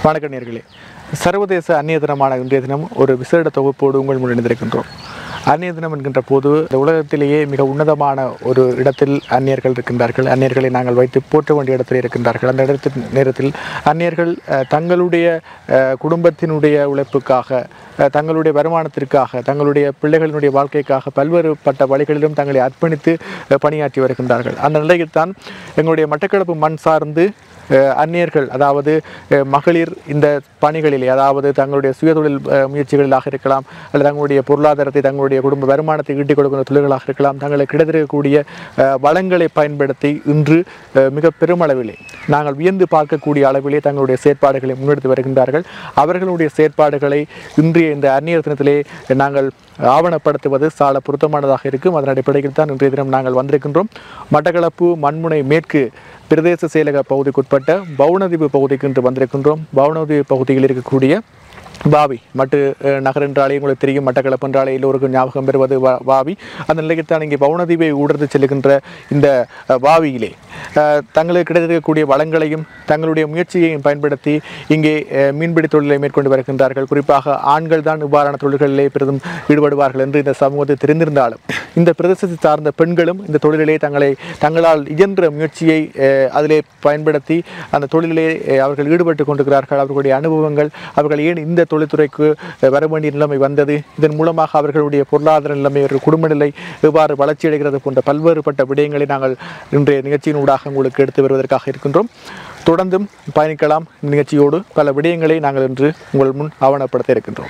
வணக்க நேர்களே சர்வதேச அந்நிய தினமான இன்றைய தினம் ஒரு விசேட தொகுப்போடு உங்கள் முன் இணைந்திருக்கின்றோம் அந்நிய தினம் என்கின்ற போது இந்த உலகத்திலேயே மிக உன்னதமான ஒரு இடத்தில் அந்நியர்கள் இருக்கின்றார்கள் அந்நியர்களை நாங்கள் வைத்து போற்ற வேண்டிய இடத்தில் இருக்கின்றார்கள் அந்த இடத்தின் நேரத்தில் அந்நியர்கள் அஹ், தங்களுடைய அஹ், குடும்பத்தினுடைய உழைப்புக்காக அஹ், தங்களுடைய வருமானத்திற்காக தங்களுடைய பிள்ளைகளினுடைய வாழ்க்கைக்காக பல்வேறுபட்ட வழிகளிலும் தங்களை அர்ப்பணித்து அஹ், பணியாற்றி வருகின்றார்கள் அந்த நிலையில்தான் எங்களுடைய மட்டக்களப்பு மண் சார்ந்து அஹ் அந்நியர்கள் அதாவது அஹ் மகளிர் இந்த பணிகளிலே அதாவது தங்களுடைய சுயதொழில் அஹ், முயற்சிகளிலாக இருக்கலாம் அல்லது தங்களுடைய பொருளாதாரத்தை தங்களுடைய குடும்ப வருமானத்தை ஈட்டிக் கொடுக்கிற தொழில்களாக இருக்கலாம் தங்களுக்கு கிடைத்திருக்கக்கூடிய அஹ், வளங்களை பயன்படுத்தி இன்று அஹ், மிக பெருமளவிலே நாங்கள் வியந்து பார்க்கக்கூடிய அளவிலே தங்களுடைய செயற்பாடுகளை முன்னெடுத்து வருகின்றார்கள் அவர்களுடைய செயற்பாடுகளை இன்றைய இந்த அந்நியர் தினத்திலே நாங்கள் ஆவணப்படுத்துவது சால பொருத்தமானதாக இருக்கும் அதன் அடிப்படையில் தான் இன்றைய தினம் நாங்கள் வந்திருக்கின்றோம் மட்டக்களப்பு மண்முனை மேற்கு பிரதேச செயலக பகுதிக்குட்பட்ட பவுனதீவு பகுதிக்கு இன்று வந்திருக்கின்றோம் பவுனதீவு பகுதியில் இருக்கக்கூடிய பாவி மட்டு அஹ், நகர் என்றாலே உங்களுக்கு தெரியும் மட்டக்களப்பு என்றாலே எல்லோருக்கும் ஞாபகம் பெறுவது வா- வாவி அந்த நிலையத்தான் இங்கே பவுனதீவை ஊடர்ந்து செல்லுகின்ற இந்த அஹ், வாவியிலே அஹ், தங்களுக்கு கிடைத்திருக்கக்கூடிய வளங்களையும் தங்களுடைய முயற்சியையும் பயன்படுத்தி இங்கே அஹ், மீன்பிடி தொழிலை மேற்கொண்டு வருகின்றார்கள் குறிப்பாக ஆண்கள் தான் இவ்வாறான தொழில்களிலே பெரிதும் ஈடுபடுவார்கள் என்று இந்த சமூகத்தில் தெரிந்திருந்தாலும் இந்த பிரதேசத்தை சார்ந்த பெண்களும் இந்த தொழிலிலே தங்களை தங்களால் இயன்ற முயற்சியை அஹ், அதிலே பயன்படுத்தி அந்த தொழிலிலே அஹ், அவர்கள் ஈடுபட்டு கொண்டிருக்கிறார்கள் அவர்களுடைய அனுபவங்கள் அவர்கள் ஏன் இந்த தொழில்துறைக்கு அஹ், வர வேண்டிய நிலைமை வந்தது இதன் மூலமாக அவர்களுடைய பொருளாதார நிலைமை அவர்கள் குடும்ப நிலை எவ்வாறு வளர்ச்சி அடைகிறது போன்ற பல்வேறுபட்ட விடயங்களை நாங்கள் இன்றைய நிகழ்ச்சியின் ஊடாக உங்களுக்கு எடுத்து வருவதற்காக இருக்கின்றோம் தொடர்ந்தும் பயணிக்கலாம் நிகழ்ச்சியோடு பல விடயங்களை நாங்கள் இன்று உங்கள் முன் ஆவணப்படுத்த இருக்கின்றோம்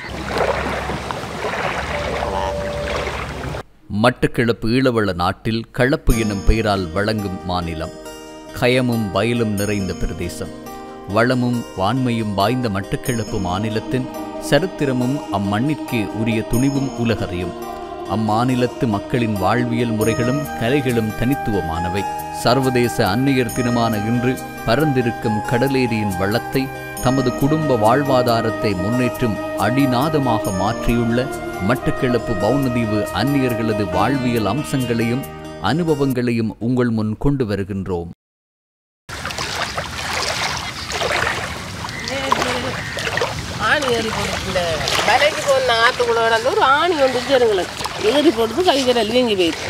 மட்டக்கிழப்பு ஈழவள நாட்டில் களப்பு எனும் பெயரால் வழங்கும் மாநிலம் கயமும் வயலும் நிறைந்த பிரதேசம் வளமும் வான்மையும் வாய்ந்த மட்டக்கிழப்பு மாநிலத்தின் சரித்திரமும் அம்மண்ணிற்கு உரிய துணிவும் உலகறியும் அம்மாநிலத்து மக்களின் வாழ்வியல் முறைகளும் கலைகளும் தனித்துவமானவை சர்வதேச அந்நியர் தினமான இன்று பரந்திருக்கும் கடலேரியின் வளத்தை தமது குடும்ப வாழ்வாதாரத்தை முன்னேற்றும் அடிநாதமாக மாற்றியுள்ள மட்டக்கிழப்பு பவுனதீவு அந்நியர்களது வாழ்வியல் அம்சங்களையும் அனுபவங்களையும் உங்கள் முன் கொண்டு வருகின்றோம் ஆணி ஏறி போட்டு இந்த வரைக்கு போன ஆற்றுக்குள்ள நடந்து ஒரு ஆணி ஒன்று எங்களுக்கு ஏறி போட்டு கை விரல் வீங்கி போயிடுச்சு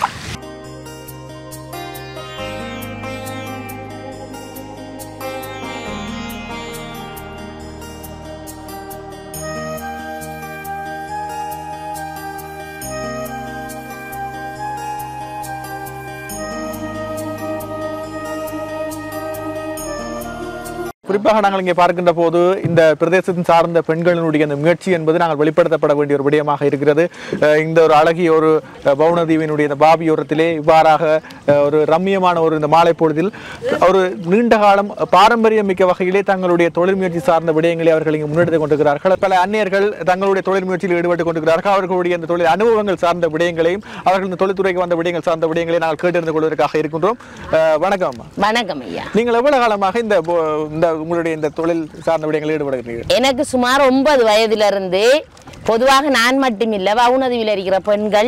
குறிப்பாக நாங்கள் இங்கே பார்க்கின்ற போது இந்த பிரதேசத்தின் சார்ந்த பெண்களினுடைய அந்த முயற்சி என்பது நாங்கள் வெளிப்படுத்தப்பட வேண்டிய ஒரு விடயமாக இருக்கிறது அஹ் இந்த ஒரு அழகிய ஒரு அஹ், பவுனதீவினுடைய இந்த பாபியோரத்திலே இவ்வாறாக அஹ், ஒரு ரம்மியமான ஒரு இந்த மாலை பொழுதில் ஒரு நீண்ட காலம் பாரம்பரியம் மிக்க வகையிலே தங்களுடைய தொழில் முயற்சி சார்ந்த விடயங்களை அவர்கள் இங்கு முன்னெடுத்துக் கொண்டிருக்கிறார்கள் பல அந்நியர்கள் தங்களுடைய தொழில் முயற்சியில் ஈடுபட்டுக் கொண்டிருக்கிறார்கள் அவர்களுடைய இந்த தொழில் அனுபவங்கள் சார்ந்த விடயங்களையும் அவர்கள் இந்த தொழில்துறைக்கு வந்த விடயங்கள் சார்ந்த விடயங்களை நாங்கள் கேட்டறிந்து கொள்வதற்காக இருக்கின்றோம் அஹ், வணக்கம் அம்மா. வணக்கம் ஐயா நீங்கள் எவ்வளவு காலமாக இந்த போ- இந்த உங்களுடைய இந்த தொழில் சார்ந்த விடயங்களில் ஈடுபடுகிறீர்கள் எனக்கு சுமார் ஒன்பது வயதுல இருந்து பொதுவாக நான் மட்டும் இல்லை வவுனதவியில் இருக்கிற பெண்கள்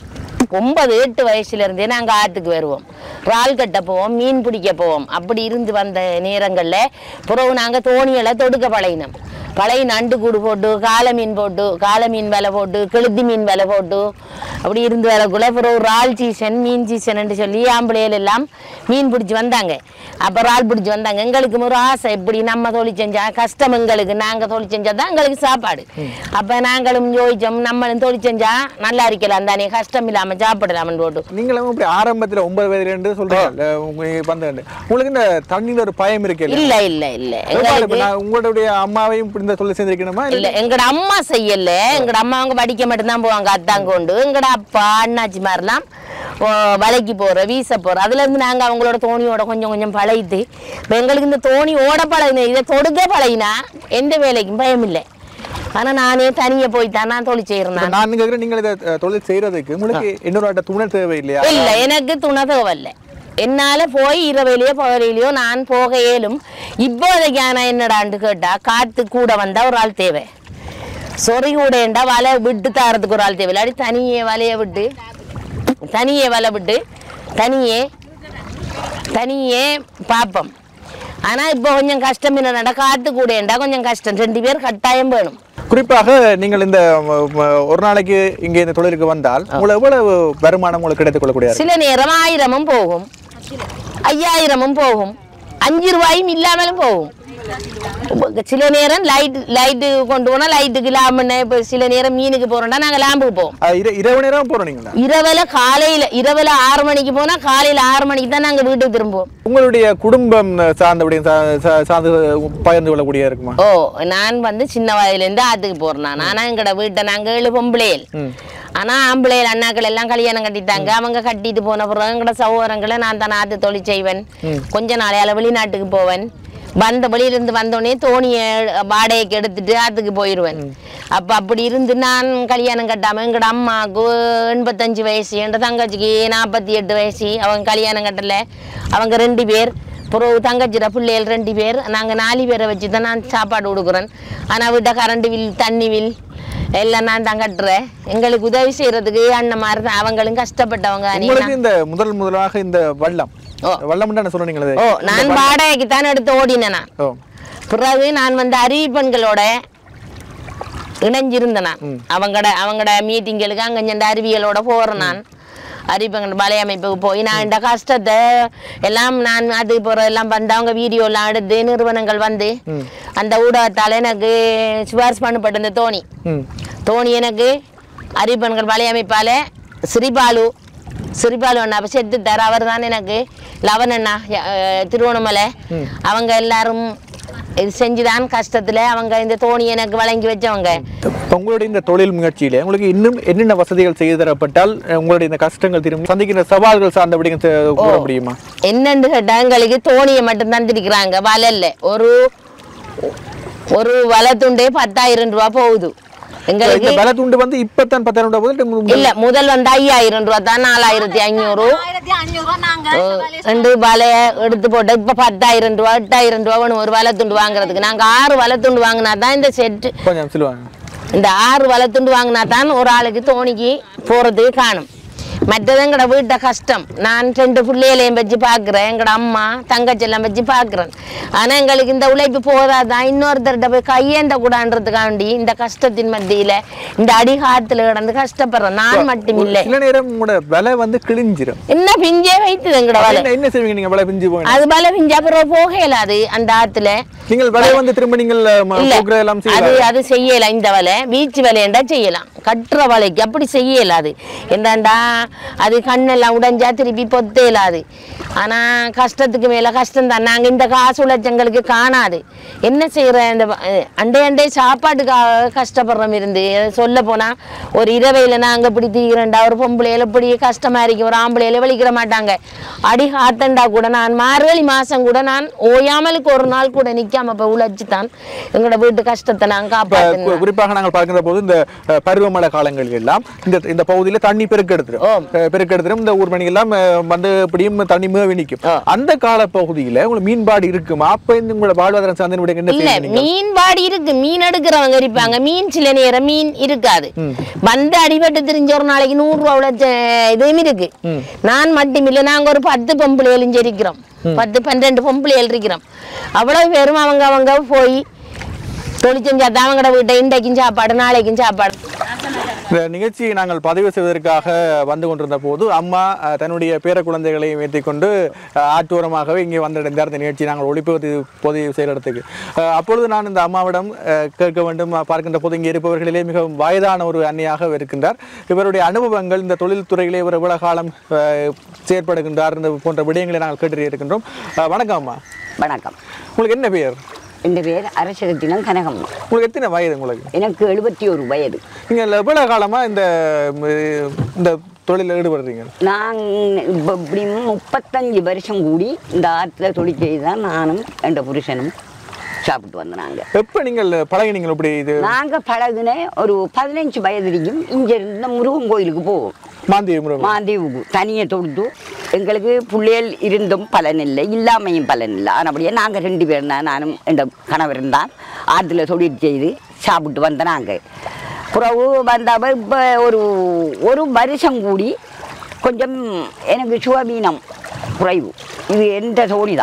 ஒன்பது எட்டு வயசுல இருந்தே நாங்க ஆற்றுக்கு வருவோம் இறால் கட்ட போவோம் மீன் பிடிக்க போவோம் அப்படி இருந்து வந்த நேரங்கள்ல பிறகு நாங்க தோணிகளை தொடுக்க பழகினோம் பழைய நண்டு கூடு போட்டு காளை மீன் போட்டு காளை மீன் விலை போட்டு கெளுத்தி மீன் விலை போட்டு அப்படி இருந்து வரக்குள்ள பிறகு இறால் சீசன் மீன் சீசன் சொல்லி ஆம்பளைகள் எல்லாம் மீன் பிடிச்சி வந்தாங்க அப்போ இறால் பிடிச்சி வந்தாங்க எங்களுக்கு ஒரு ஆசை இப்படி நம்ம தொழில் செஞ்சா கஷ்டம் எங்களுக்கு நாங்கள் தொழில் செஞ்சா தான் எங்களுக்கு சாப்பாடு அப்போ நாங்களும் யோசிச்சோம் நம்மளும் தொழில் செஞ்சா நல்லா இருக்கலாம் தானே கஷ்டம் இல்லாமல் சாப்பிடலாம்னு போட்டு நீங்களும் இப்படி ஆரம்பத்துல ஒன்பது வயதுல இருந்து சொல்றீங்க உங்களுக்கு வந்து உங்களுக்கு இந்த தண்ணியில ஒரு பயம் இருக்கு இல்ல இல்ல இல்ல இப்ப எங்களுக்கு நான் உங்களுடைய அம்மாவையும் இப்படி இந்த தொழில் செஞ்சிருக்கணுமா இல்ல எங்கட அம்மா செய்யல எங்கட அம்மா அவங்க படிக்க மட்டும்தான் போவாங்க அத்தாங்க கொண்டு எங்கட அப்பா அண்ணாச்சி மாதிரிலாம் ஓ, வலைக்கு போற வீச போற அதுல இருந்து நாங்க அவங்களோட தோணியோட கொஞ்சம் கொஞ்சம் பழகிட்டு இப்ப எங்களுக்கு இந்த தோணி ஓட பழகின இதை தொடுக்க பழகினா எந்த வேலைக்கும் பயம் இல்லை ஆனா நானே தனியே போய் தான் நான் தொழில் இப்ப செய்யறேன் நான் கேக்குறேன் நீங்கள் இதை அஹ், தொழில் செய்யறதுக்கு உங்களுக்கு இன்னொரு ஆட்ட துணை தேவை இல்லையா இல்ல எனக்கு துணை தேவையில்ல என்னால போய் இரவிலையோ பகலிலையோ நான் போக இயலும் இப்போதைக்கு ஆனா என்னடான்னு கேட்டா காத்து கூட வந்தா ஒரு ஆள் தேவை சொறி கூடேண்டா வலை விட்டு தாரத்துக்கு ஒரு ஆள் தேவை இல்லாட்டி தனியே வலைய விட்டு தனியே வலை விட்டு தனியே தனியே பார்ப்போம் ஆனா இப்போ கொஞ்சம் கஷ்டம் என்னடா காத்து கூடேண்டா கொஞ்சம் கஷ்டம் ரெண்டு பேர் கட்டாயம் வேணும் குறிப்பாக நீங்கள் இந்த ம, ம, ஒரு நாளைக்கு இங்கே இந்த தொழிலுக்கு வந்தால் உங்களுக்கு எவ்வளவு வருமானம் உங்களுக்கு கிடைத்துக் கொள்ளக்கூடிய சில நேரம் ஆயிரமும் போகும் ஐயாயிரமும் போகும் அஞ்சு ரூபாயும் இல்லாமலும் போகும் இப்ப சில நேரம் லைட் லைட்டு கொண்டு போனா லைட்டுக்கு லாம்புன்னு இப்போ சில நேரம் மீனுக்கு போறோம்னா நாங்க லாம்புக்கு போவோம் அஹ் இர- இரவு நேரம் போறோம் நீங்களா இரவுல காலையில இரவுல ஆறு மணிக்கு போனா காலையில ஆறு மணிக்கு தான் நாங்க வீட்டுக்கு திரும்புவோம் உங்களுடைய குடும்பம் சார்ந்தபடி சா- சா- சார்ந்து பகிர்ந்து கொள்ளக்கூடிய இருக்குமா ஓ நான் வந்து சின்ன வயதுலேருந்து ஆத்துக்கு போறேன் நான் ஆனா எங்கட வீட்டை நாங்க ஏழு பொம்பளையல் ஆனா ஆம்பளையல் அண்ணாக்கள் எல்லாம் கல்யாணம் கட்டிட்டாங்க அவங்க கட்டிட்டு போன பிறகு எங்கட சகோதரங்களை நான் தான் ஆத்து தொழில் செய்வேன் கொஞ்ச நாளையால வெளிநாட்டுக்கு போவேன் வந்த வெளியிலிருந்து வந்தோடனே தோணியை வாடகைக்கு எடுத்துட்டு ஆத்துக்கு போயிடுவேன் அப்ப அப்படி இருந்து நான் கல்யாணம் கட்டாம எங்கட அம்மாவுக்கு எண்பத்தஞ்சு வயசு என் தங்கச்சிக்கு நாற்பத்தி எட்டு வயசு அவங்க கல்யாணம் கட்டல அவங்க ரெண்டு பேர் பிறகு தங்கச்சிட பிள்ளைகள் ரெண்டு பேர் நாங்கள் நாலு பேரை வச்சு தான் நான் சாப்பாடு கொடுக்குறேன் ஆனால் விட்ட கரண்ட் வில் தண்ணி வில் எல்லாம் நான் தான் கட்டுறேன் எங்களுக்கு உதவி செய்யறதுக்கு அண்ணன் மாதிரி தான் அவங்களும் கஷ்டப்பட்டவங்க தானே. உங்களுக்கு இந்த முதல் முதலாக இந்த வள்ளம் ஓ. வள்ளம் என்ன சொன்னீங்களே ஓ நான் வாடகைக்கு தான் எடுத்து ஓடினேன் நான் ஓ பிறகு நான் வந்து அறிவிப்பெண்களோட இணைஞ்சிருந்தேன் நான் அவங்கட அவங்கட மீட்டிங்களுக்கு அங்கே இந்த அறிவியலோட போகிறேன் நான் அறிவிப்பெண்கள் வலை அமைப்புக்கு போய் நான் இந்த கஷ்டத்தை எல்லாம் நான் அது போகிற எல்லாம் வந்து அவங்க வீடியோலாம் எடுத்து நிறுவனங்கள் வந்து அந்த ஊடகத்தால் எனக்கு சிபாரிசு பண்ணப்பட்ட இந்த தோணி ம் தோணி எனக்கு அறிவிப்பெண்கள் வலை அமைப்பால் சிறிபாலு சிறிபாலு அண்ணா அப்போ செத்துட்டார் அவர் தான் எனக்கு லவன் அண்ணா அஹ், திருவண்ணாமலை அவங்க எல்லாரும் இது செஞ்சுதான் கஷ்டத்துல அவங்க இந்த தோணி எனக்கு வழங்கி வச்சவங்க இப்ப உங்களுடைய இந்த தொழில் முயற்சியில உங்களுக்கு இன்னும் என்னென்ன வசதிகள் செய்து தரப்பட்டால் அஹ், உங்களுடைய இந்த கஷ்டங்கள் திரும்ப சந்திக்கிற சவால்கள் சார்ந்த விடங்க கூற முடியுமா என்னன்னு கேட்டா எங்களுக்கு தோணியை மட்டும் தந்திருக்கிறாங்க வலைல்ல ஒரு ஒரு வலை துண்டே பத்தாயிரம் ரூபா போகுது எங்களுக்கு இந்த பல துண்டு வந்து இப்பதான் பத்தாயிரம் ரூபாய் போகுது இல்ல இல்ல முதல் வந்து ஐயாயிரம் ரூபா தான் நாலாயிரத்தி ஐநூறு ஆயிரத்தி அஞ்சூறு நாங்க ரெண்டு வலைய எடுத்து போட்டு இப்ப பத்தாயிரம் ரூபா எட்டாயிரம் ரூபா வேணும் ஒரு வலை துண்டு வாங்குறதுக்கு நாங்க ஆறு வலை துண்டு வாங்கினா தான் இந்த செட்டு கொஞ்சம் சொல்லுவாங்க இந்த ஆறு வலை துண்டு வாங்கினா தான் ஒரு ஆளுக்கு தோணிக்கு போறதுக்கு காணும் மற்றது எங்கட வீட்டை கஷ்டம் நான் ரெண்டு பிள்ளைகளையும் வச்சு பார்க்குறேன் எங்கட அம்மா தங்கச்செல்லாம் வச்சு பார்க்குறேன் ஆனா எங்களுக்கு இந்த உழைப்பு போதாதான் இன்னொருத்தர்கிட்ட போய் கையேந்த கூடான்றதுக்காண்டி இந்த கஷ்டத்தின் மத்தியில இந்த அடிகாத்துல கிடந்து கஷ்டப்படுறேன் நான் மட்டும் இல்லை சில நேரம் உங்களோட விலை வந்து கிழிஞ்சிரும் என்ன பிஞ்சே வைத்தது எங்கட வலை என்ன என்ன செய்வீங்க நீங்க விலை பிஞ்சு போங்க அது பல பிஞ்சு அப்புறம் போக இயலாது அந்த ஆத்துல நீங்கள் விலை வந்து திரும்ப நீங்கள் ம- இல்ல போக்குறது எல்லாம் அது செய்யலாம் அது செய்யலாம் இந்த வலை பீச் வலையண்டா செய்யலாம் கட்டுற வலைக்கு அப்படி செய்ய அது என்னண்டா அது கண்ணெல்லாம் உடைஞ்சா திருப்பி பொத்த இயலாது ஆனா கஷ்டத்துக்கு மேல கஷ்டம் தான் நாங்க இந்த காசு உழைச்சங்களுக்கு காணாது என்ன செய்யற இந்த வ- அஹ் அண்டை அண்டை சாப்பாட்டுக்காக கஷ்டப்படுறோம் இருந்து சொல்ல போனா ஒரு இரவையில நாங்க இப்படி தீக்கிறேன்டா ஒரு பொம்பளையில இப்படி கஷ்டமா இருக்கு ஒரு ஆம்பளையில வலிக்கிற மாட்டாங்க அடி காத்தண்டா கூட நான் மார்கழி மாசம் கூட நான் ஓயாமலுக்கு ஒரு நாள் கூட நிக்காம இப்ப உழைச்சு தான் எங்களோட வீட்டு கஷ்டத்தை நான் இப்ப காப்பாத்தினேன் கு- குறிப்பாக நாங்கள் பார்க்கிற போது இந்த அஹ், பருவமழை காலங்களில் எல்லாம் இந்த இந்த பகுதியில தண்ணி பெருக்கெடுத்துரும் அஹ், பெருக்கெடுத்துரும் இந்த ஊர் மணிக்கு எல்லாம் அஹ், வந்து இப்படியும் தண்ணி மேவி நிற்கும் அந்த கால பகுதியில உங்களுக்கு மீன்பாடு இருக்குமா அப்ப இந்த உங்களோட வாழ்வாதாரம் சார்ந்த விட என்ன இல்ல செய்வீங்க மீன் பாடி இருக்கு மீன் எடுக்கிறவங்க இருப்பாங்க மீன் சில நேரம் மீன் இருக்காது வந்து அடிபட்டு திரிஞ்ச ஒரு நாளைக்கு நூறு ரூபா உழைச்ச இதுவும் இருக்கு நான் மட்டும் இல்ல நாங்க ஒரு பத்து பொம்பளைகளும் இருக்கிறோம் பத்து பன்னெண்டு பொம்பளைகள் இருக்கிறோம் அவ்வளவு பேரும் அவங்க அவங்க போய் தொழிற்செஞ்சா தான் அவங்களோட வீட்டை இன்றைக்கும் சாப்பாடு நாளைக்கும் சாப்பாடு இந்த நிகழ்ச்சியை நாங்கள் பதிவு செய்வதற்காக வந்து கொண்டிருந்த போது அம்மா அஹ், தன்னுடைய பேர குழந்தைகளை வைத்துக் கொண்டு அஹ், ஆற்றோரமாகவே இங்கே வந்தடைந்தார் இந்த நிகழ்ச்சி நாங்கள் ஒளிப்பதிவு பதிவு செய்கிற இடத்துக்கு அஹ், அப்பொழுது நான் இந்த அம்மாவிடம் அஹ், கேட்க வேண்டும் அஹ், பார்க்கின்ற போது இங்கே இருப்பவர்களிலே மிகவும் வயதான ஒரு அன்னியாக இருக்கின்றார் இவருடைய அனுபவங்கள் இந்த தொழில் துறையிலே இவர் எவ்வளவு காலம் அஹ், செயற்படுகின்றார் இந்த போன்ற விடயங்களை நாங்கள் கேட்டு இருக்கின்றோம் அஹ், வணக்கம் அம்மா வணக்கம் உங்களுக்கு என்ன பெயர் என் பேர் அரசகத்தினம் கனகம்மா உங்களுக்கு எத்தனை வயது உங்களுக்கு எனக்கு எழுபத்தி ஒரு வயது நீங்கள் எவ்வளவு காலமா இந்த ம், இந்த தொழிலில் ஈடுபடுறீங்க நான் இப்போ இப்படி முப்பத்தஞ்சு வருஷம் கூடி இந்த ஆற்றுல தொழில் செய்து தான் நானும் என் புருஷனும் சாப்பிட்டு வந்தாங்க எப்ப நீங்கள் பழகினீங்க இப்படி இது நாங்கள் பழகுன ஒரு பதினஞ்சு வயதுலையும் இங்கிருந்து இந்த முருகன் கோயிலுக்கு போவோம் மாந்தி முருகன் மாந்தீவுக்கு தனியை தொடுத்து எங்களுக்கு பிள்ளைகள் இருந்தும் பலன் இல்லை இல்லாமையும் பலன் இல்லை ஆனபடியே நாங்கள் ரெண்டு பேரும் தான் நானும் என் கணவரும் தான் ஆற்றுல தொழில் செய்து சாப்பிட்டு வந்த நாங்கள் பிறகு வந்தவ இப்போ ஒரு ஒரு வருஷம் கூடி கொஞ்சம் எனக்கு சுகவீனம் குறைவு இது எந்த தோணி தான்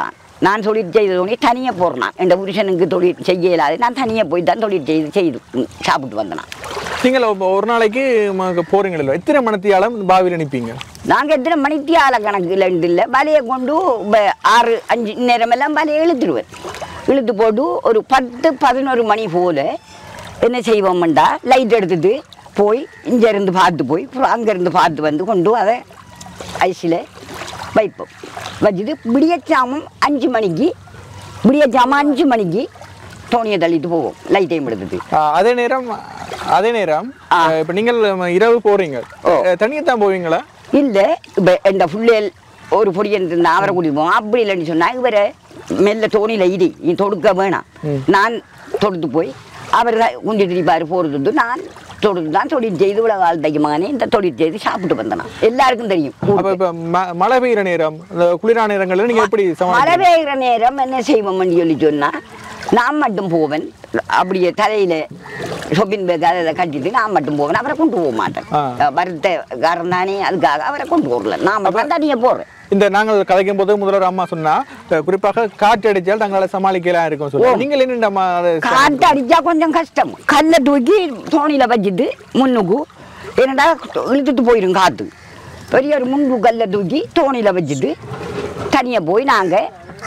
நான் தொழில் செய்த உடனே தனியாக போடுறேன் என் புருஷனுக்கு தொழில் செய்ய இயலாது நான் தனியாக போய் தான் தொழில் செய்து செய்து ம், சாப்பிட்டு வந்தேன் நீங்கள் ஒ- ஒரு நாளைக்கு ம- போறீங்களோ எத்தனை மணத்தியாலம் பாவியில் நிற்பீங்க நாங்கள் எத்தனை மணிக்கு ஆள கணக்கில் இல்லை வலையை கொண்டு ப- ஆறு அஞ்சு நேரமெல்லாம் வலையை இழுத்துடுவேன் இழுத்து போட்டு ஒரு பத்து பதினோரு மணி போல் என்ன செய்வோம்டா லைட் எடுத்துட்டு போய் இங்கே இருந்து பார்த்து போய் அப்புறம் அங்கேருந்து பார்த்து வந்து கொண்டு அதை ஐஸில் வைப்போம் வச்சுட்டு விடியச்சாமம் அஞ்சு மணிக்கு விடியச்சாமம் அஞ்சு மணிக்கு தோணியை தள்ளிட்டு போவோம் லைட்டையும் எடுத்துட்டு ஆ, அதே நேரம் அதே நேரம் ஆ. அஹ், இப்ப நீங்கள் ம, இரவு போறீங்க ஓ. தனியத்தான் போவீங்களா இல்லை இப்போ எந்த புள்ளையல் ஒரு பொடியன் இருந்தா அவரை கூட்டிட்டு போவோம் அப்படி இல்லைன்னு சொன்னா இவரை மெல்ல தோணியில் இடி நீ தொடுக்க வேணாம் நான் தொடுத்து போய் அவர் குண்டிட்டு இருப்பார் போகிறது நான் தொடுத்து தான் தொழில் செய்து உலக வாழ்த்தைக்கு மகனே இந்த தொழில் செய்து சாப்பிட்டு வந்தேன் எல்லாருக்கும் தெரியும் அப்ப இப்ப ம- மழை பெய்யுற நேரம் இந்த குளிரான நேரங்கள்ல நீங்க எப்படி மழை சமாளிப்பீங்க பெய்கிற நேரம் என்ன செய்வோம்னு சொல்லி சொன்னா நான் மட்டும் போவேன் அப்படியே தலையில ஷொப்பின் பேக் அதை இதை கட்டிட்டு நான் மட்டும் போவேன் அவரை கொண்டு போக மாட்டேன் ஆ. வருத்த காரணம் தானே அதுக்காக அவரை கொண்டு போகல நான் மட்டும் தனியாக போறேன் இந்த நாங்கள் கதைக்கும் போது முதல்வர் அம்மா சொன்னா அஹ், குறிப்பாக காற்று அடிச்சால் தங்களால சமாளிக்கலாம் இருக்கும் சொல்லுவாங்க நீங்கள் என்ன அம்மா அதை காற்று அடிச்சா கொஞ்சம் கஷ்டம் கல்லை தூக்கி தோணியில வச்சுட்டு முன்னுக்கு என்னடா இழுத்துட்டு போயிடும் காற்று பெரிய ஒரு முன்பு கல்லை தூக்கி தோணியில வச்சுட்டு தனியாக போய் நாங்கள்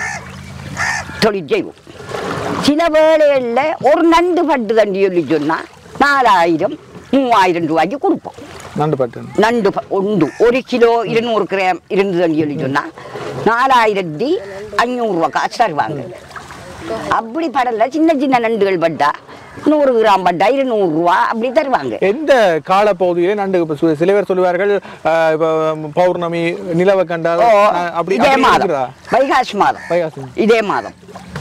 தொழில் செய்வோம் சில வேளைகளில் ஒரு நண்டு பட்டு தண்டி சொல்லி சொன்னால் நாலாயிரம் மூவாயிரம் ரூபாய்க்கு கொடுப்போம் நண்டு பாட்டு நண்டு ப- உண்டு ஒரு கிலோ இருநூறு கிராம் இருந்ததுன்னு சொல்லி சொன்னால் நாலாயிரத்தி அஞ்சூறுரூவா காசு தருவாங்க அப்படி படல சின்ன சின்ன நண்டுகள் பட்டா நூறு கிராம் பட்டா இருநூறுரூவா அப்படி தருவாங்க எந்த கால பகுதியிலே நண்டு இப்ப சு- சில பேர் சொல்லுவார்கள் அஹ், இப்ப பௌர்ணமி நிலவை கண்டால் ஓ அஹ், அப்படி இதே அப்படி மாதம் இருக்குதா? வைகாசி மாதம் வைகாசி. இதே மாதம்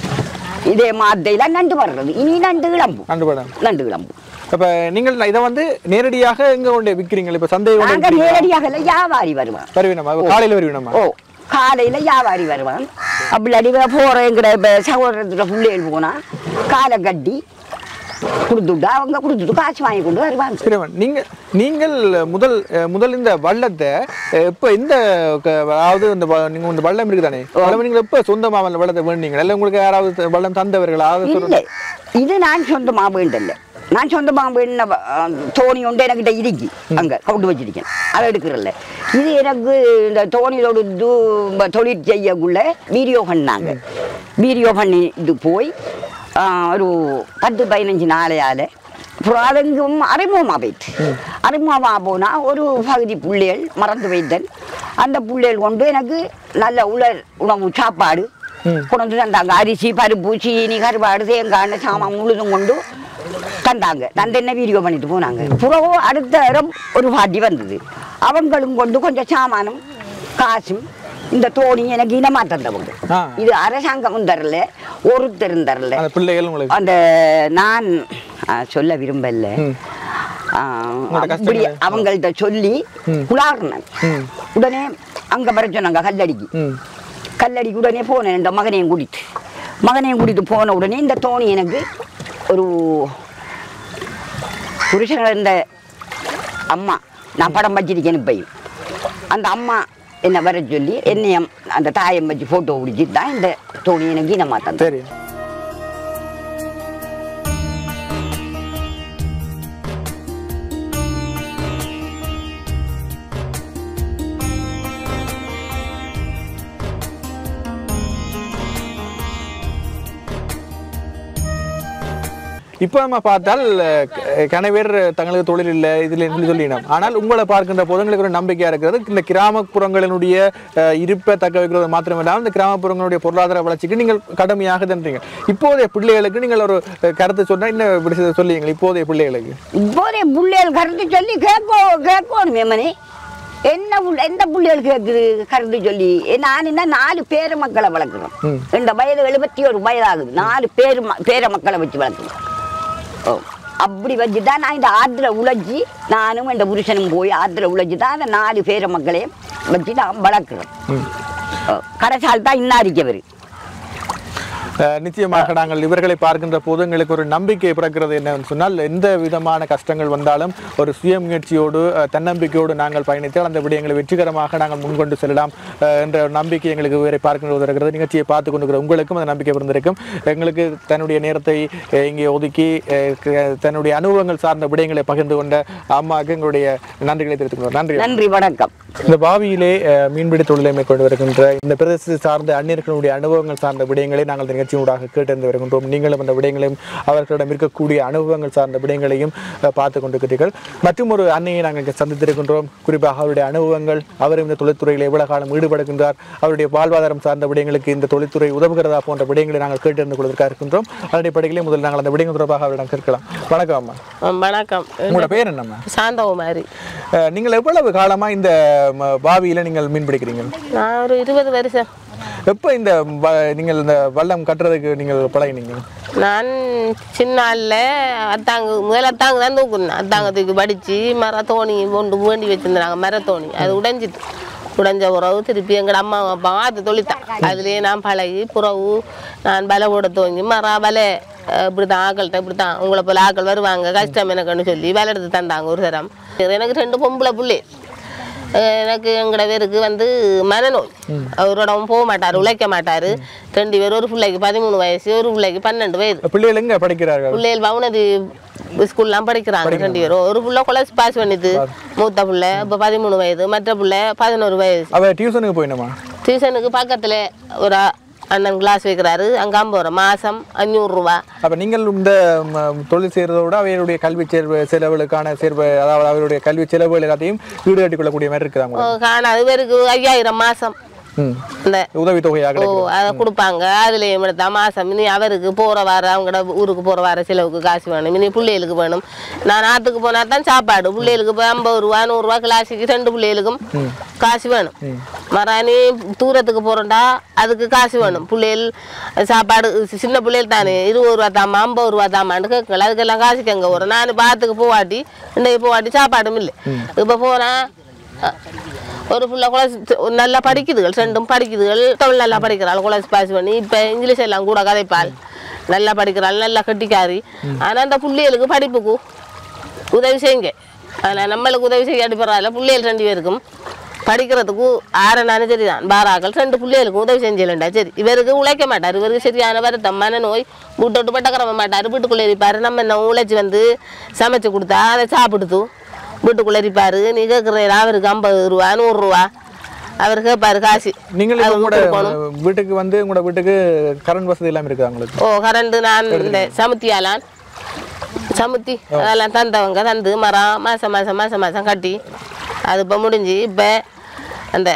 இதே மாதத்தையில நண்டு வர்றது இனி நண்டு கிளம்பும் நண்டு படம் நண்டு கிளம்பும் அப்ப நீங்கள் இதை வந்து நேரடியாக எங்க கொண்டு விற்கிறீங்க இப்ப சந்தை கொண்டு நாங்க விக்கிறீங்களா? நேரடியாக இல்லை, வியாபாரி வருவான் வருவீனமா காலையில வருவீனமா ஓ காலையில வியாபாரி வருவான் அப்படி அடிவ போறேங்கிற இப்ப சகோதரத்துல பிள்ளைகள் போனா காலை கட்டி கொடுத்துட்டா அவங்க கொடுத்துட்டு காசு வாங்கி கொண்டு வருவாங்க சிறுவன் நீங்க நீங்கள் முதல் அஹ், முதல் இந்த வள்ளத்தை அஹ், எப்ப இந்த க- அதாவது இந்த வ- நீங்க இந்த வள்ளம் இருக்குதானே வள்ளம் நீங்க எப்ப சொந்தமா அந்த வள்ளத்தை வேண்டீங்க இல்ல உங்களுக்கு யாராவது த- வள்ளம் தந்தவர்களா அது இல்லை சொல்லுங்க இது நான் சொந்தமாக வேண்டல நான் சொந்தமாக வேண்டின தோணி உண்டு எனக்கிட்ட இருக்கு அங்க கவுண்டு வச்சிருக்கேன் அதை எடுக்கிறல்ல இது எனக்கு இந்த தோணியோட இது ம- தொழில் செய்யக்குள்ள வீடியோ பண்ணாங்க வீடியோ பண்ணி இது போய் ஆ, ஒரு பத்து பதினஞ்சு நாளையால அப்புறம் அதெங்கும் அறிமுகமாக போயிட்டு அறிமுகமாக போனால் ஒரு பகுதி புள்ளைகள் மறந்து வைத்தன் அந்த புள்ளைகள் கொண்டு எனக்கு நல்ல உலர் உணவு சாப்பாடு கொண்டு வந்து தந்தாங்க அரிசி பருப்பு சீனி கருவாடு தேங்காய் எண்ணெய் சாமான் முழுதும் கொண்டு தந்தாங்க தந்த என்ன வீடியோ பண்ணிட்டு போனாங்க புறவோ அடுத்த நேரம் ஒரு பாட்டி வந்தது அவங்களும் கொண்டு கொஞ்சம் சாமானும் காசும் இந்த தோணி எனக்கு இனமா தந்தவங்க ஆ. இது அரசாங்கமும் தரல ஒருத்தரும் தரல அந்த பிள்ளைகள் உங்களுக்கு அந்த நான் ஆ, சொல்ல விரும்பல ம். ஆ, உங்களோட அப்படி கஷ்டங்களை. அவங்கள்ட்ட சொல்லி குளாறினேன் ம். உடனே அங்க வர சொன்னாங்க கல்லடிக்கு ம் கல்லடிக்கு உடனே போனேன் இந்த மகனையும் கூட்டிட்டு மகனையும் கூட்டிட்டு போன உடனே இந்த தோணி எனக்கு ஒரு புருஷன் இருந்த அம்மா நான் படம் வச்சிருக்கேன் இப்பையும் அந்த அம்மா என்னை வர சொல்லி என்னையும் அந்த தாயம் வச்சு ஃபோட்டோ பிடிச்சி தான் இந்த தோணி எனக்கு இனமா தந்தேன் சரி இப்போ நம்ம பார்த்தால் அஹ், க- கணவர் தங்களுக்கு தொழில் இல்லை இதில் சொல்லி சொல்லினோம் ஆனால் உங்களை பார்க்கின்ற போது எங்களுக்கு ஒரு நம்பிக்கையா இருக்கிறது இந்த கிராமப்புறங்களினுடைய அஹ், இருப்பை தக்க வைக்கிறது மாத்திரமில்லாமல் இந்த கிராமப்புறங்களுடைய பொருளாதார வளர்ச்சிக்கு நீங்கள் கடமையாக தன்றீங்க இப்போதைய பிள்ளைகளுக்கு நீங்கள் ஒரு அஹ், கருத்து சொன்னா இன்னும் இப்படி சில சொல்லிங்க இப்போதைய பிள்ளைகளுக்கு இப்போதே புள்ளைகள் கருத்து சொல்லி கேட்கோ கேட்கணும் மேமனே என்ன புள்ள எந்த புள்ளைகள் கேட்குது கருத்து சொல்லி ஏ, நான் என்ன நாலு பேர மக்களை வளர்க்குறோம் இந்த வயது எழுபத்தி ஒரு வயதாகுது நாலு பேர் ம- பேர மக்களை வச்சு வளர்க்குறோம் ஓ அப்படி வச்சு தான் நான் இந்த ஆற்றுல உழைச்சி நானும் இந்த புருஷனும் போய் ஆற்றுல உழைச்சி தான் அந்த நாலு பேர மக்களையும் வச்சு நான் வளர்க்குறோம் ஓ, கடைசால் தான் இன்னாரிக்கவர் அஹ், நிச்சயமாக நாங்கள் இவர்களை பார்க்கின்ற போது எங்களுக்கு ஒரு நம்பிக்கை பிறக்கிறது என்னன்னு சொன்னால் எந்த விதமான கஷ்டங்கள் வந்தாலும் ஒரு சுய முயற்சியோடு அஹ், தன்னம்பிக்கையோடு நாங்கள் பயணித்தால் அந்த விடயங்களை வெற்றிகரமாக நாங்கள் முன்கொண்டு செல்லலாம் அஹ், என்ற ஒரு நம்பிக்கை எங்களுக்கு இவரை பார்க்கின்ற போது இருக்கிறது நிகழ்ச்சியை பார்த்து கொண்டிருக்கிற உங்களுக்கும் அந்த நம்பிக்கை பிறந்திருக்கும் எங்களுக்கு தன்னுடைய நேரத்தை அஹ், இங்கே ஒதுக்கி அஹ், க- தன்னுடைய அனுபவங்கள் சார்ந்த விடயங்களை பகிர்ந்து கொண்ட அம்மாவுக்கு எங்களுடைய நன்றிகளை தெரிவித்துக் கொள்கிறோம் நன்றி நன்றி வணக்கம் இந்த பாவியிலே அஹ், மீன்பிடி தொழிலை மேற்கொண்டு வருகின்ற இந்த பிரதேசத்தை சார்ந்த அந்நியர்களுடைய அனுபவங்கள் சார்ந்த விடயங்களை நாங்கள் இந்த நிகழ்ச்சியூடாக கேட்டறிந்து வருகின்றோம் நீங்களும் அந்த விடயங்களையும் அவர்களிடம் இருக்கக்கூடிய அனுபவங்கள் சார்ந்த விடயங்களையும் அஹ், பார்த்து கொண்டிருக்கிறீர்கள் மற்றும் ஒரு அன்னையை நாங்கள் இங்கே சந்தித்திருக்கின்றோம் குறிப்பாக அவருடைய அனுபவங்கள் அவர் இந்த தொழில்துறையில் எவ்வளவு காலம் ஈடுபடுகின்றார் அவருடைய வாழ்வாதாரம் சார்ந்த விடயங்களுக்கு இந்த தொழில்துறை உதவுகிறதா போன்ற விடயங்களை நாங்கள் கேட்டறிந்து கொள்வதற்காக இருக்கின்றோம் அதன் அடிப்படையிலே முதல் நாங்கள் அந்த விடயங்கள் தொடர்பாக அவரிடம் கேட்கலாம் வணக்கம் அம்மா ஆ, வணக்கம் உங்களோட பேர் என்னம்மா சாந்தகுமாரி அஹ், நீங்கள் எவ்வளவு காலமா இந்த ம, பாவியில நீங்கள் மீன் பிடிக்கிறீங்க நான் ஒரு இருபது வருஷம் எப்போ இந்த வ- நீங்கள் இந்த வல்லம் கட்டுறதுக்கு நீங்கள் பழகினீங்க நான் சின்ன ஆளில் அத்தாங்க முதல்ல அத்தாங்க தான் தூக்குனேன் அத்தாங்க தூக்கி படித்து மர தோணி கொண்டு வேண்டி வச்சுருந்தாங்க மர தோணி அது உடைஞ்சிட்டு உடைஞ்ச உறவு திருப்பி எங்கள் அம்மா அப்பா அது தொழித்தான் அதுலேயே நான் பழகி புறவு நான் பல கூட துவங்கி மர பல இப்படி தான் ஆக்கள்கிட்ட இப்படி தான் உங்களை போல ஆக்கள் வருவாங்க கஷ்டம் எனக்குன்னு சொல்லி வேலை எடுத்து தந்தாங்க ஒரு தரம் எனக்கு ரெண்டு பொம்பளை புள்ளை அஹ் எனக்கு எங்கட பேருக்கு வந்து மனநோய் அவரோடவும் போக மாட்டார் உழைக்க மாட்டார் ரெண்டு பேர் ஒரு பிள்ளைக்கு பதிமூணு வயசு ஒரு பிள்ளைக்கு பன்னெண்டு வயது பிள்ளைகள் எங்க படிக்கிறார்கள் பிள்ளைகள் பவுனதி ஸ்கூல்லாம் படிக்கிறாங்க ரெண்டு பேரும் ஒரு புள்ள கொலஸ் பாஸ் பண்ணிது மூத்த புள்ள இப்போ பதிமூணு வயது மற்ற புள்ள பதினோரு வயசு அவ டியூஷனுக்கு போயினமா டியூஷனுக்கு பக்கத்தில் ஒரு அண்ணன் கிளாஸ் வைக்கிறாரு அங்கே ஐம்பது ரூபா மாதம் அஞ்சூறுரூவா அப்ப நீங்கள் இந்த ம, தொழில் செய்யறதை விட அவருடைய கல்வி செலவு செலவுகளுக்கான சேர்வு அதாவது அவருடைய கல்வி செலவுகள் எல்லாத்தையும் ஈடுகட்டி கொள்ளக்கூடிய மாதிரி இருக்குதாங்க காணாது பேருக்கு ஐயாயிரம் மாதம் ம் இந்த உதவித்தொகையாக ஓ கிடைக்கும் அதை கொடுப்பாங்க அதுலேயும் எடுத்தா மாதம் இனி அவருக்கு போகிற வார அவங்களோட ஊருக்கு போகிற வார செலவுக்கு காசு வேணும் இனி பிள்ளைகளுக்கு வேணும் நான் ஆற்றுக்கு போனால் தான் சாப்பாடு பிள்ளைகளுக்கு இப்போ ஐம்பது ரூபா நூறுரூவா கிளாஸுக்கு ரெண்டு பிள்ளைகளுக்கும் காசு வேணும் மறானி தூரத்துக்கு போகிறோம்டா அதுக்கு காசு வேணும் பிள்ளைகள் சாப்பாடு சின்ன பிள்ளைகள் தானே இருபது ரூபா தாமா ஐம்பது ரூபா தாமான்னு கேட்கல அதுக்கெல்லாம் காசுக்கு எங்கே வரும் நான் பாத்துக்கு போவாட்டி இன்றைக்கு போவாட்டி சாப்பாடும் இல்லை இப்போ போனால் ஒரு புள்ள கூட நல்லா படிக்குதுகள் ரெண்டும் படிக்குதுகள் தமிழ் நல்லா படிக்கிறாள் குலஸ் பாஸ் பண்ணி இப்போ இங்கிலீஷ் எல்லாம் கூட கதைப்பாள் நல்லா படிக்கிறாள் நல்லா கட்டிக்காரி ஆனால் அந்த பிள்ளைகளுக்கு படிப்புக்கு உதவி செய்யுங்க ஆனால் நம்மளுக்கு உதவி செய்ய அடிப்படுறாள் பிள்ளைகள் ரெண்டு பேருக்கும் படிக்கிறதுக்கு ஆறனாலும் சரி தான் பாராக்கள் ரெண்டு பிள்ளைகளுக்கும் உதவி செஞ்சலண்டா சரி இவருக்கு உழைக்க மாட்டார் இவருக்கு சரியான வருத்தம் மன நோய் வீட்டை விட்டு பட்டக்கிரம மாட்டார் வீட்டுக்குள்ளே இருப்பார் நம்ம என்ன உழைச்சி வந்து சமைச்சு கொடுத்தா அதை சாப்பிடுத்து வீட்டுக்குள்ளே இருப்பார் நீ கேட்குற அவருக்கு ஐம்பது ரூபா நூறுரூவா அவர் கேட்பாரு காசு நீங்கள் அது இப்ப உங்களோட கொடுக்கணும். வீட்டுக்கு வந்து உங்களோட வீட்டுக்கு கரண்ட் வசதி எல்லாம் இருக்குதா உங்களுக்கு ஓ கரண்ட் நான் இந்த சமுத்தியாலான் சமுத்தி அதெல்லாம் தந்தவங்க தந்து மரம் மாதம் மாதம் மாதம் மாதம் கட்டி அது இப்போ முடிஞ்சு இப்போ அந்த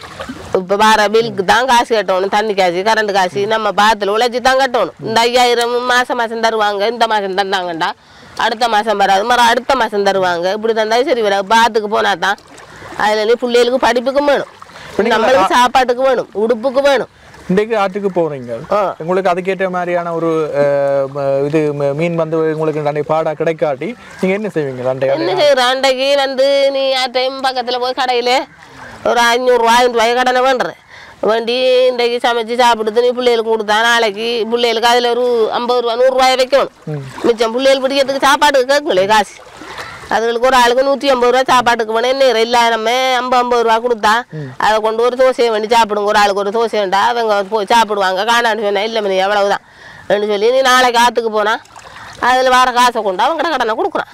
இப்போ வார பில்லுக்கு தான் காசு கட்டணும் தண்ணி காசு கரண்ட் காசு நம்ம பாத்தில் உழைச்சி தான் கட்டணும் இந்த ஐயாயிரம் மாதம் மாதம் தருவாங்க இந்த மாதம் தந்தாங்கண்டா அடுத்த மாதம் வராது மரம் அடுத்த மாதம் தருவாங்க இப்படி தந்தாலும் சரி வராது பாத்துக்கு போனா தான் அதில் நீ பிள்ளைகளுக்கு படிப்புக்கும் வேணும் நம்மளுக்கு சாப்பாட்டுக்கு வேணும் உடுப்புக்கு வேணும் இன்றைக்கு ஆற்றுக்கு போறீங்க ஆ. உங்களுக்கு அதுக்கேற்ற மாதிரியான ஒரு அஹ், ம, இது ம- மீன் வந்து உங்களுக்கு அன்றைய பாடா கிடைக்காட்டி நீங்க என்ன செய்வீங்க அன்றைய என்ன செய்யற அன்றைக்கு வந்து நீ ஆ டைம் பக்கத்தில் போய் கடையில் ஒரு அஞ்சூறுரூவா ஐநூறு ரூபாய் கடனை வேண்டுற வேண்டி இன்றைக்கு சமைச்சு சாப்பிடுது நீ பிள்ளைகளுக்கு கொடுத்தா நாளைக்கு பிள்ளைகளுக்கு அதில் ஒரு ஐம்பது ரூபா நூறுரூவாயை வைக்கணும் மிச்சம் பிள்ளைகள் பிடிக்கிறதுக்கு சாப்பாட்டுக்கு கேட்குங்களே காசு அதுகளுக்கு ஒரு ஆளுக்கு நூற்றி ஐம்பது ரூபா சாப்பாட்டுக்கு வேணும் என்ன இல்லை நம்ம ஐம்பது ஐம்பது ரூபா கொடுத்தா அதை கொண்டு ஒரு தோசையை வேண்டி சாப்பிடுங்க ஒரு ஆளுக்கு ஒரு தோசை வேண்டா அவங்க போய் சாப்பிடுவாங்க காணான்னு சொன்னா இல்லை நீ எவ்வளவுதான் அப்படின்னு சொல்லி நீ நாளைக்கு ஆற்றுக்கு போனா அதில் வர காசை கொண்டு அவங்க கடனை கொடுக்குறான்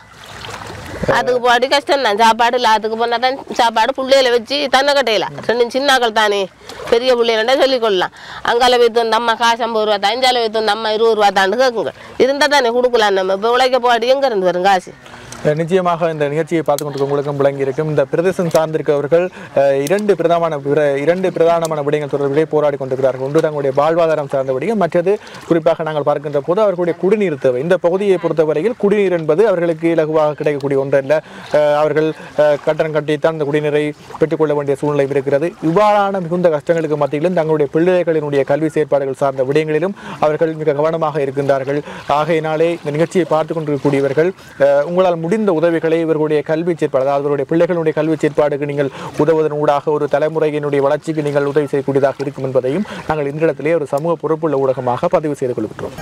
அதுக்கு போடி கஷ்டம் தான் சாப்பாடு இல்லை அதுக்கு போனால் தான் சாப்பாடு பிள்ளையில வச்சு தன்னை கட்டையில ரெண்டு சின்னாக்கள் தானே பெரிய பிள்ளைகளா சொல்லிக் கொள்ளலாம் அங்கால வைத்து வந்த அம்மா காசு ஐம்பது ரூபா தான் இஞ்சால வைத்து வந்த அம்மா இருபது ரூபா தாண்டு கேட்குங்க இருந்தால் தானே கொடுக்கலாம் நம்ம இப்போ உழைக்க போடி எங்கே இருந்து வரும் காசு அஹ், நிச்சயமாக இந்த நிகழ்ச்சியை பார்த்து கொண்டு உங்களுக்கும் விளங்கி இருக்கும் இந்த பிரதேசம் சார்ந்திருக்கவர்கள் அஹ், இரண்டு பிரதான பிர- இரண்டு பிரதானமான விடயங்கள் தொடர்பிலே போராடி கொண்டிருக்கிறார்கள் ஒன்று தங்களுடைய வாழ்வாதாரம் சார்ந்த விடயம் மற்றது குறிப்பாக நாங்கள் பார்க்கின்ற போது அவர்களுடைய குடிநீர் தேவை இந்த பகுதியை பொறுத்தவரையில் குடிநீர் என்பது அவர்களுக்கு இலகுவாக கிடைக்கக்கூடிய ஒன்றல்ல அஹ், அவர்கள் அஹ், கட்டணம் கட்டித்தான் இந்த குடிநீரை பெற்றுக்கொள்ள வேண்டிய சூழ்நிலை இருக்கிறது இவ்வாறான மிகுந்த கஷ்டங்களுக்கு மத்தியிலும் தங்களுடைய பிள்ளைகளினுடைய கல்வி செயற்பாடுகள் சார்ந்த விடயங்களிலும் அவர்கள் மிக கவனமாக இருக்கின்றார்கள் ஆகையினாலே இந்த நிகழ்ச்சியை பார்த்து கொண்டிருக்கக்கூடியவர்கள் அஹ், உங்களால் முடிந்த உதவிகளை இவர்களுடைய கல்வி செயற்பாடு அதாவது அவருடைய பிள்ளைகளுடைய கல்வி செயற்பாடுக்கு நீங்கள் உதவுவதன் ஊடாக ஒரு தலைமுறையினுடைய வளர்ச்சிக்கு நீங்கள் உதவி செய்யக்கூடியதாக இருக்கும் என்பதையும் நாங்கள் இந்த இடத்திலே ஒரு சமூக பொறுப்புள்ள ஊடகமாக பதிவு செய்து கொள்கின்றோம்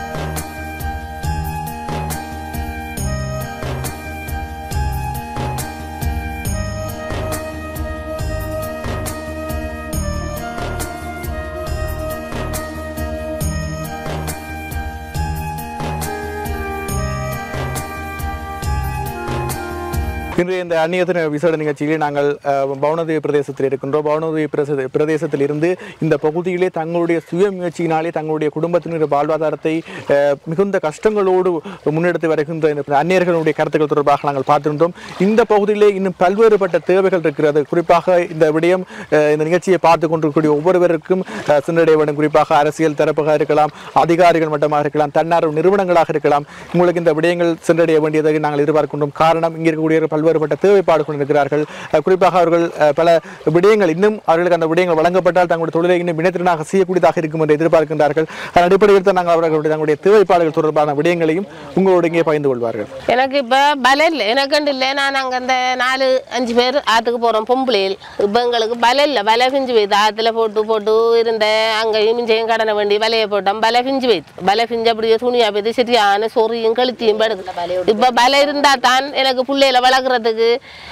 இன்றைய இந்த அந்நியத்தின விசேட நிகழ்ச்சியிலே நாங்கள் அஹ், பவுனதேவி பிரதேசத்தில் இருக்கின்றோம் பவுனதேவி பிரதேச பிரதேசத்தில் இருந்து இந்த பகுதியிலே தங்களுடைய சுய முயற்சியினாலே தங்களுடைய குடும்பத்தினர் வாழ்வாதாரத்தை அஹ், மிகுந்த கஷ்டங்களோடு முன்னெடுத்து வருகின்ற இந்த அந்நியர்களுடைய கருத்துக்கள் தொடர்பாக நாங்கள் பார்த்திருந்தோம் இந்த பகுதியிலே இன்னும் பல்வேறுபட்ட தேவைகள் இருக்கிறது குறிப்பாக இந்த விடயம் அஹ், இந்த நிகழ்ச்சியை பார்த்து கொண்டிருக்கக்கூடிய ஒவ்வொருவருக்கும் அஹ், சென்றடைய வேண்டும் குறிப்பாக அரசியல் தரப்பாக இருக்கலாம் அதிகாரிகள் மட்டமாக இருக்கலாம் தன்னார்வ நிறுவனங்களாக இருக்கலாம் உங்களுக்கு இந்த விடயங்கள் சென்றடைய வேண்டியதை நாங்கள் எதிர்பார்க்கின்றோம் காரணம் இங்கே இருக்கக்கூடிய பல்வேறுபட்ட தேவைப்பாடுகள் இருக்கிறார்கள் அஹ், குறிப்பாக அவர்கள் அஹ், பல விடயங்கள் இன்னும் அவர்களுக்கு அந்த விடயங்கள் வழங்கப்பட்டால் தங்களுடைய தொழிலை இன்னும் வினைத்திறனாக செய்யக்கூடியதாக இருக்கும் என்று எதிர்பார்க்கின்றார்கள் அதன் அடிப்படையில் தான் நாங்கள் அவர்களுடைய தங்களுடைய தேவைப்பாடுகள் தொடர்பான விடயங்களையும் உங்களோடு இங்கே பகிர்ந்து கொள்வார்கள் எனக்கு இப்போ பலம் இல்லை எனக்குண்டு இல்லை நான் அங்கே அந்த நாலு அஞ்சு பேர் ஆற்றுக்கு போகிறோம் பொம்பளையில் இப்போ எங்களுக்கு பலம் இல்லை பல பிஞ்சு போய்த்து ஆற்றுல போட்டு போட்டு இருந்தேன் அங்கேயும் மிஞ்சையும் கடனை வேண்டி வலையை போட்டோம் பல பிஞ்சு போய்த்து பல பிஞ்சு அப்படியே துணியா போய்த்து சரியான சொறியும் கழுத்தியும் படுது இப்போ பலம் இருந்தால் தான் எனக்கு பிள்ளையில வளர்க்குறதுக்கு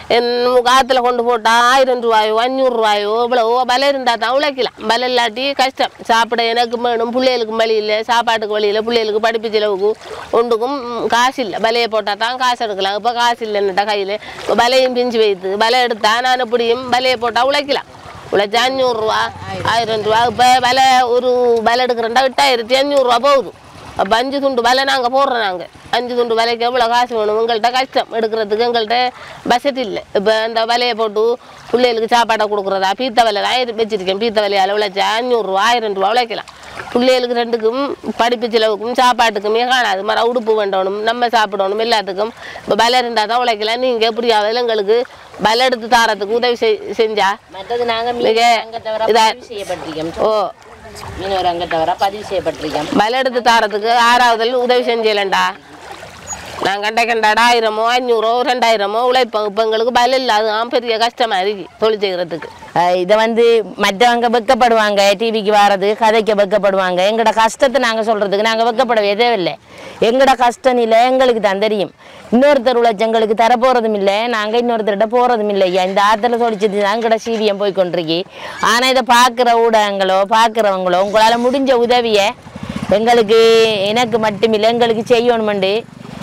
ஆற்றுல கொண்டு போட்டால் ஆயிரம் ரூபாயோ அஞ்சூறு ரூபாயோ இவ்வளவோ பலம் இருந்தால் தான் உழைக்கலாம் பலம் இல்லாட்டி கஷ்டம் சாப்பிட எனக்கு வேணும் பிள்ளைகளுக்கு வழி இல்லை சாப்பாட்டுக்கு வழி இல்லை பிள்ளைகளுக்கு படிப்பு செலவுக்கு ஒன்றுக்கும் ம், காசு இல்லை பலையை போட்டால் தான் காசு எடுக்கலாம் இப்போ காசு இல்லைன்னுட்ட கையில் இப்போ பலையும் பிஞ்சு வைத்து பலை எடுத்தா நான் எப்படியும் பலையை போட்டால் உழைக்கலாம் உழைச்சா அஞ்சூறுரூவா ஆயிரம் ரூபா இப்போ விலை ஒரு விலை எடுக்கிறேன்டா எட்டாயிரத்தி அஞ்சூறுரூவா போகுது அப்போ அஞ்சு துண்டு விலை நாங்கள் போடுறோம் நாங்கள் அஞ்சு துண்டு விலைக்கு எவ்வளோ காசு வேணும் உங்கள்கிட்ட கஷ்டம் எடுக்கிறதுக்கு எங்கள்கிட்ட பட்ஜெட் இல்லை இப்போ இந்த விலையை போட்டு பிள்ளைகளுக்கு சாப்பாடை கொடுக்குறதா பீத்த விலை ஆயிரம் வச்சிருக்கேன் பீத்த விலையால் உழைச்சா அஞ்சூறுரூவா ஆயிரம் ரூபா உழைக்கலாம் பிள்ளைகளுக்கு ரெண்டுக்கும் படிப்பு செலவுக்கும் சாப்பாட்டுக்குமே காணாது மர உடுப்பு வேண்டணும் நம்ம சாப்பிடணும் எல்லாத்துக்கும் இப்போ பல இருந்தால் தான் உழைக்கலாம் நீங்கள் எப்படியாவது எங்களுக்கு பல எடுத்து தாரத்துக்கு உதவி செய் செஞ்சா மற்றது நாங்க மிக மீனவர் அங்க தவிர இதா- பதிவு செய்யப்பட்டிருக்கோம் ஓ மீனவர் அங்க தவிர பதிவு செய்யப்பட்டிருக்கோம் பல எடுத்து தாரத்துக்கு ஆறாவதுல உதவி செஞ்சலண்டா நான் கண்ட கண்டாடா ஆயிரமோ அஞ்சூறோ ரெண்டாயிரமோ உழைப்போம் இப்போ எங்களுக்கு பல இல்லை அதுதான் பெரிய கஷ்டமா இருக்கு தொழில் செய்கிறதுக்கு அஹ் இதை வந்து மற்றவங்க வெக்கப்படுவாங்க டிவிக்கு வர்றது கதைக்கு வெக்கப்படுவாங்க எங்களோட கஷ்டத்தை நாங்கள் சொல்கிறதுக்கு நாங்கள் வெக்கப்படவே தேவையில்லை எங்களோட கஷ்ட நிலை எங்களுக்கு தான் தெரியும் இன்னொருத்தர் உழைச்சி எங்களுக்கு தர போகிறதும் இல்லை நாங்கள் இன்னொருத்தர்கிட்ட போகிறதும் இல்லை ஐயா இந்த ஆற்றுல சொல்லிச்சது தான் எங்களோட சீவியம் போய் கொண்டிருக்கி ஆனால் இதை பார்க்குற ஊடகங்களோ பார்க்குறவங்களோ உங்களால் முடிஞ்ச உதவியை எங்களுக்கு எனக்கு மட்டுமில்லை எங்களுக்கு செய்யணுமெண்டு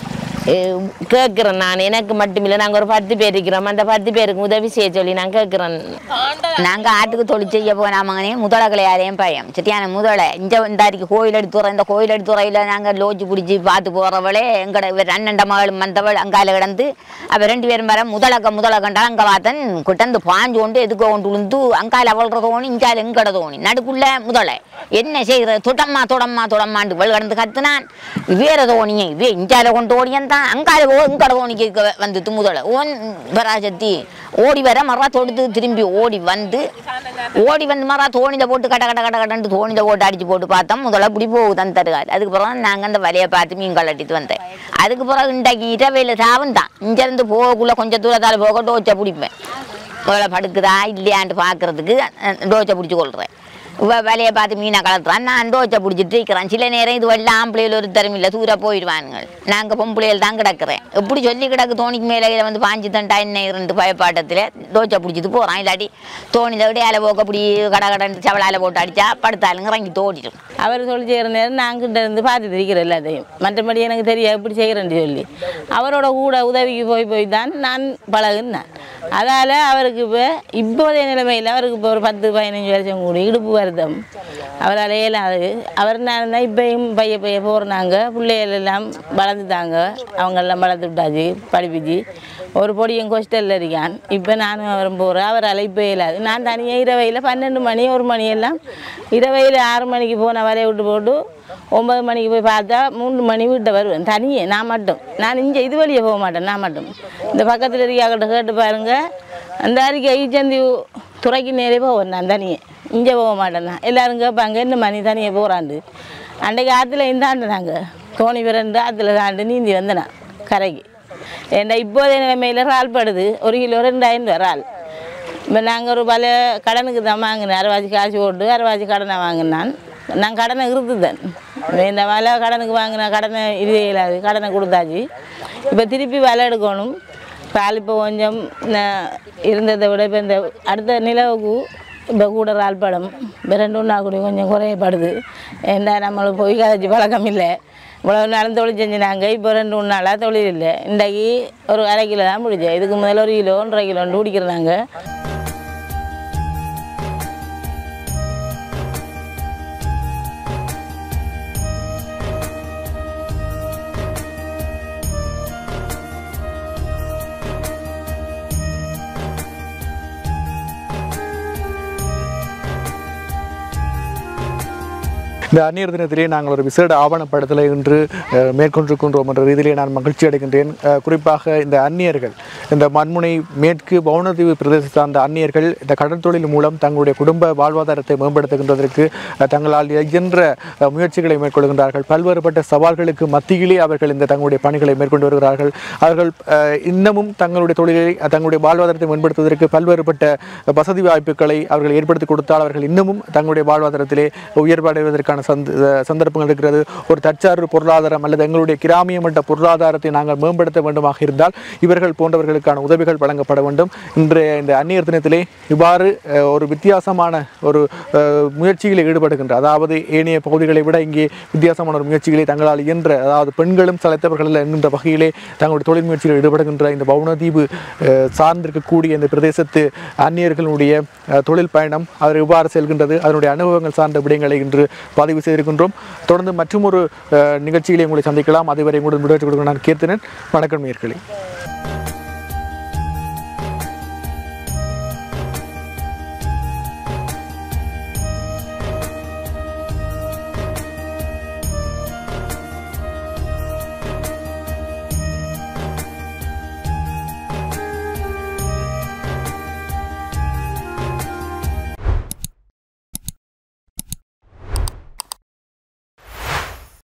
கேட்குறேன் நான் எனக்கு மட்டுமில்லை நாங்கள் ஒரு பத்து பேர் இருக்கிறோம் அந்த பத்து பேருக்கு உதவி செய்ய சொல்லி நான் கேட்குறேன் நாங்க ஆட்டுக்கு தொழில் செய்ய போனாமங்கனே முதலை யாரையும் பயம் சரியான முதலை இந்த இந்த அரிக்கு கோயில் எடுத்துற இந்த கோயில் எடுத்துறையில் நாங்கள் லோஜி பிடிச்சி பார்த்து போகிறவளே எங்கட இவர் அண்ணண்ட மகளும் வந்தவள் அங்கால கிடந்து அவ ரெண்டு பேரும் வர முதலக்க முதலை கண்டா அங்கே பார்த்தன் கிட்டந்து பாஞ்சு கொண்டு எதுக்கோ கொண்டு விழுந்து அங்கால அவள்ற தோணி இங்கால எங்கட தோணி நடுக்குள்ள முதலை என்ன செய்கிறது தொடம்மா தொடம்மா தொடம்மாண்டு வெள் கடந்து கத்துனான் வேற தோணியே இது இஞ்சால கொண்டு ஓடியன் தான் அங்கால ஓ இங்கட தோணிக்கு க- வந்துட்டு முதலை ஓன் பராசக்தி ஓடி வர மரா தொடுத்து திரும்பி ஓடி வந்து ஓடி வந்து மரா தோணித போட்டு கட கட கட கடன்ட்டு தோணித போட்டு அடிச்சு போட்டு பார்த்தோம் முதல்ல இப்படி போகுது அந்த தருகால் அதுக்கு பிறகு நாங்கள் அந்த வலையை பார்த்து மீன் கலட்டிட்டு வந்தேன் அதுக்கு பிறகு இன்றைக்கு இரவையில் சாவன் தான் இங்கேருந்து போகக்குள்ள கொஞ்சம் தூரத்தால் போக டோச்சை பிடிப்பேன் முதல்ல படுக்குதா இல்லையான்ட்டு பார்க்கறதுக்கு டோச்சை பிடிச்சி கொள்கிறேன் இவ வேலையை பார்த்து மீனை கலத்துறான் நான் டோச்சை பிடிச்சிட்டு இருக்கிறேன் சில நேரம் இது எல்லாம் ஆம்பளையில் ஒரு தரம் இல்லை தூர போயிடுவானுங்க நாங்கள் பொம்பளையில் தான் கிடக்குறேன் எப்படி சொல்லி கிடக்கு தோணிக்கு மேலே இதை வந்து பாஞ்சு தண்டா என்ன இரண்டு பயப்பாட்டத்தில் டோச்சை பிடிச்சிட்டு போகிறான் இல்லாட்டி தோணியில் விட இலை போக்க அப்படி கட கடன்ட்டு சவளால போட்டு அடித்தா படுத்தாலுங்க இறங்கி தோடிடும் அவர் சொல்லி செய்கிற நேரம் நான் கிட்ட இருந்து பார்த்து இருக்கிறேன் எல்லாத்தையும் மற்றபடி எனக்கு தெரியாது எப்படி செய்கிறேன்னு சொல்லி அவரோட கூட உதவிக்கு போய் போய் தான் நான் பழகுனேன் அதால் அவருக்கு இப்போ இப்போதைய நிலைமையில் அவருக்கு இப்போ ஒரு பத்து பதினஞ்சு வருஷம் கூடி இடுப்பு வருதம் அவரால் இயலாது அவர் நான் தான் இப்பயும் பைய பைய போகிறாங்க பிள்ளைகள் எல்லாம் வளர்ந்துட்டாங்க அவங்கெல்லாம் வளர்த்து விட்டாச்சு படிப்பிச்சு ஒரு பொடியும் ஹாஸ்டலில் இருக்கான் இப்போ நானும் அவரும் போகிறேன் அவரால் இப்போ இயலாது நான் தனியாக இரவையில் பன்னெண்டு மணி ஒரு மணி எல்லாம் இரவையில் ஆறு மணிக்கு போன வரைய விட்டு போட்டு ஒன்பது மணிக்கு போய் பார்த்தா மூணு மணி வீட்டை வருவேன் தனியே நான் மட்டும் நான் இங்கே இது வழியே போக மாட்டேன் நான் மட்டும் இந்த பக்கத்தில் இருக்காக்கிட்ட கேட்டு பாருங்க அந்த அறிக்கை ஈச்சந்தி துறைக்கு நேரே போவேன் நான் தனியே இங்கே போக மாட்டேன் நான் எல்லாரும் கேட்பாங்க என்ன மணி தனியே போகிறாண்டு அன்றைக்கு ஆற்றுல இந்தாண்டு நாங்கள் தோணி பிறண்டு ஆற்றுல தாண்டு நீந்தி வந்தேன் நான் கரைக்கு ஏன்னா இப்போதைய நிலைமையில் இறால் படுது ஒரு கிலோ ரெண்டாயிரம் ரூபா இறால் இப்போ நாங்கள் ஒரு பல கடனுக்கு தான் வாங்கினேன் அரைவாசி காசு போட்டு அரைவாசி கடனை வாங்கினான் நான் கடனை இருந்துதேன் இந்த வேலை கடனுக்கு வாங்கின கடனை இது இயலாது கடனை கொடுத்தாச்சு இப்போ திருப்பி வேலை எடுக்கணும் பால் இப்போ கொஞ்சம் ந- இருந்ததை விட இப்போ இந்த அடுத்த நிலவுக்கு இப்போ கூட இறால் படம் இப்போ ரெண்டு ஒன்றா கூடி கொஞ்சம் குறையப்படுது ஏன்னா நம்மளுக்கு போய் கதைச்சி பழக்கம் இல்லை இவ்வளோ நேரம் தொழில் செஞ்சினாங்க இப்போ ரெண்டு மூணு நாளாக தொழில் இல்லை இன்றைக்கு ஒரு அரை கிலோ தான் பிடிச்சேன் இதுக்கு முதல்ல ஒரு கிலோ ஒன்றரை கிலோன்னு பிடிக்கிறாங்க இந்த அந்நியர் தினத்திலே நாங்கள் ஒரு விசேட ஆவணப்படத்தில் இன்று அஹ், மேற்கொண்டிருக்கின்றோம் என்ற ரீதியிலே நான் மகிழ்ச்சி அடைகின்றேன் அஹ், குறிப்பாக இந்த அந்நியர்கள் இந்த மண்முனை மேற்கு பவுனதீவு பிரதேச சார்ந்த அந்நியர்கள் இந்த கடல் தொழில் மூலம் தங்களுடைய குடும்ப வாழ்வாதாரத்தை மேம்படுத்துகின்றதற்கு அஹ், தங்களால் இயன்ற அஹ், முயற்சிகளை மேற்கொள்கின்றார்கள் பல்வேறுபட்ட சவால்களுக்கு மத்தியிலே அவர்கள் இந்த தங்களுடைய பணிகளை மேற்கொண்டு வருகிறார்கள் அவர்கள் அஹ், இன்னமும் தங்களுடைய தொழிலை அஹ், தங்களுடைய வாழ்வாதாரத்தை மேம்படுத்துவதற்கு பல்வேறுபட்ட வசதி வாய்ப்புகளை அவர்கள் ஏற்படுத்தி கொடுத்தால் அவர்கள் இன்னமும் தங்களுடைய வாழ்வாதாரத்திலே உயர்வடைவதற்கான சந்த அஹ் சந்தர்ப்பங்கள் இருக்கிறது ஒரு தற்சார்பு பொருளாதாரம் அல்லது எங்களுடைய கிராமிய மட்ட பொருளாதாரத்தை நாங்கள் மேம்படுத்த வேண்டுமாக இருந்தால் இவர்கள் போன்றவர்களுக்கான உதவிகள் வழங்கப்பட வேண்டும் இன்றைய இந்த அந்நியர் தினத்திலே இவ்வாறு அஹ், ஒரு வித்தியாசமான ஒரு அஹ், முயற்சிகளில் ஈடுபடுகின்ற அதாவது ஏனைய பகுதிகளை விட இங்கே வித்தியாசமான ஒரு முயற்சிகளை தங்களால் இயன்ற அதாவது பெண்களும் சளைத்தவர்கள் என்கின்ற வகையிலே தங்களுடைய தொழில் முயற்சிகளில் ஈடுபடுகின்ற இந்த பவுனதீவு அஹ், சார்ந்திருக்கக்கூடிய இந்த பிரதேசத்து அந்நியர்களுடைய அஹ், தொழில் பயணம் அது எவ்வாறு செல்கின்றது அதனுடைய அனுபவங்கள் சார்ந்த விடயங்களை இன்று பதிவு செய்திருக்கின்றோம் தொடர்ந்து மற்றொரு அஹ், நிகழ்ச்சியிலே உங்களை சந்திக்கலாம் அதுவரை உங்களுடன் விடுவித்துக் கொடுக்க நான் கீர்த்தனன் வணக்கம் நேர்களே